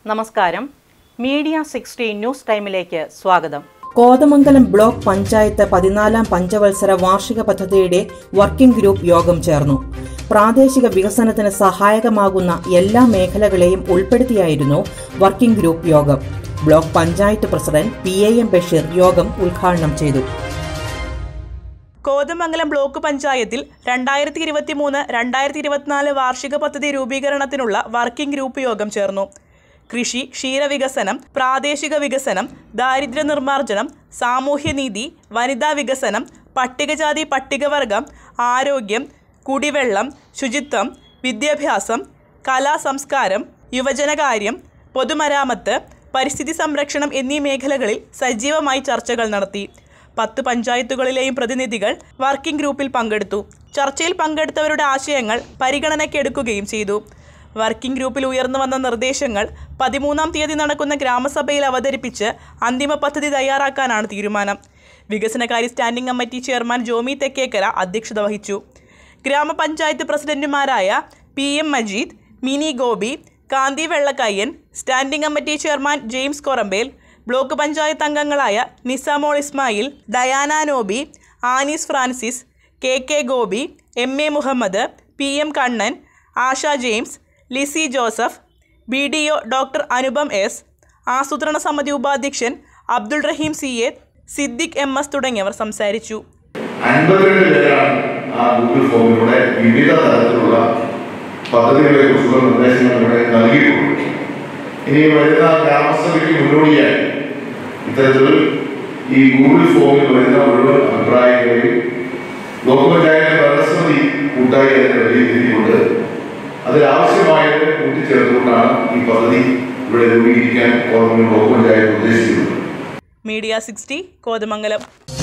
നമസ്കാരം media sixty news ടൈമിലേക്ക് സ്വാഗതം കോതമംഗലം ബ്ലോക്ക് പഞ്ചായത്ത് പതിനാലാം പഞ്ചവത്സര വാർഷിക പദ്ധതിയുടെ വർക്കിംഗ് ഗ്രൂപ്പ് യോഗം ചേർന്നു പ്രാദേശിക വികസനത്തിന് സഹായകമാകുന്ന എല്ലാ മേഖലകളെയും ഉൾപ്പെടുത്തിയായിരുന്നു വർക്കിംഗ് ഗ്രൂപ്പ് യോഗം block panchayat president P A M Basheer യോഗം ഉദ്ഘാടനം ചെയ്തു കോതമംഗലം ബ്ലോക്ക് പഞ്ചായത്തിൽ രണ്ടായിരത്തി ഇരുപത്തി മൂന്ന് രണ്ടായിരത്തി ഇരുപത്തിനാല് വാർഷിക പദ്ധതി രൂപീകരണത്തിനുള്ള വർക്കിംഗ് ഗ്രൂപ്പ് യോഗം ചേർന്നു കൃഷി ക്ഷീരവികസനം പ്രാദേശിക വികസനം ദാരിദ്ര്യ നിർമ്മാർജ്ജനം സാമൂഹ്യനീതി വനിതാ വികസനം പട്ടികജാതി പട്ടികവർഗം ആരോഗ്യം കുടിവെള്ളം ശുചിത്വം വിദ്യാഭ്യാസം കലാ സംസ്കാരം യുവജനകാര്യം പൊതുമരാമത്ത് പരിസ്ഥിതി സംരക്ഷണം എന്നീ മേഖലകളിൽ സജീവമായി ചർച്ചകൾ നടത്തി പത്ത് പഞ്ചായത്തുകളിലെയും പ്രതിനിധികൾ വർക്കിംഗ് ഗ്രൂപ്പിൽ പങ്കെടുത്തു ചർച്ചയിൽ പങ്കെടുത്തവരുടെ ആശയങ്ങൾ പരിഗണനയ്ക്കെടുക്കുകയും ചെയ്തു വർക്കിംഗ് ഗ്രൂപ്പിൽ ഉയർന്നു വന്ന നിർദ്ദേശങ്ങൾ പതിമൂന്നാം തീയതി നടക്കുന്ന ഗ്രാമസഭയിൽ അവതരിപ്പിച്ച് അന്തിമ പദ്ധതി തയ്യാറാക്കാനാണ് തീരുമാനം വികസനകാര്യ standing committee chairman Jomi Thekkekara അധ്യക്ഷത വഹിച്ചു ഗ്രാമപഞ്ചായത്ത് പ്രസിഡന്റുമാരായ P M Majeed Mini Gopi Kanthi Vellakkayyan standing committee chairman James Korambel block panchayat അംഗങ്ങളായ Nisamol Ismail Diana Nobi Anees Francis K K Gopi M A Muhammad P M Kannan Asha James Lissy Joseph B D O doctor Anupam S ആസൂത്രണ സമിതി ഉപാധ്യക്ഷൻ Abdul Rahim C A Siddique M S തുടങ്ങിയവർ സംസാരിച്ചു അൻപത്തിരണ്ട് പേരാണ് ആ ഗൂഗിൾ ഫോമിലൂടെ വിവിധ തരത്തിലുള്ള പദ്ധതികളെ കുറിച്ചുള്ള നിർദ്ദേശങ്ങൾ ഇവിടെ നൽകിയിട്ടുണ്ട് ഇനി വരുന്ന ഗ്രാമസഭയ്ക്ക് മുന്നോടിയായി ഇത്തരത്തിൽ ഈ ഗൂഗിൾ ഫോമിൽ വരുന്ന മുഴുവൻ അഭിപ്രായങ്ങളെയും ബ്ലോക്ക് പഞ്ചായത്ത് ഭരണസമിതി കൂട്ടായി അതിനെ വിലയിരുത്തിക്കൊണ്ട് അതിലാവശ്യമായത് കൂട്ടിച്ചേർത്തുകൊണ്ടാണ് ഈ പദ്ധതി ഇവിടെ രൂപീകരിക്കാൻ ഓർമ്മ ബ്ലോക്ക് പഞ്ചായത്ത് ഉദ്ദേശിച്ചിട്ടുള്ളത് മീഡിയ സിക്സ്റ്റി കോതമംഗലം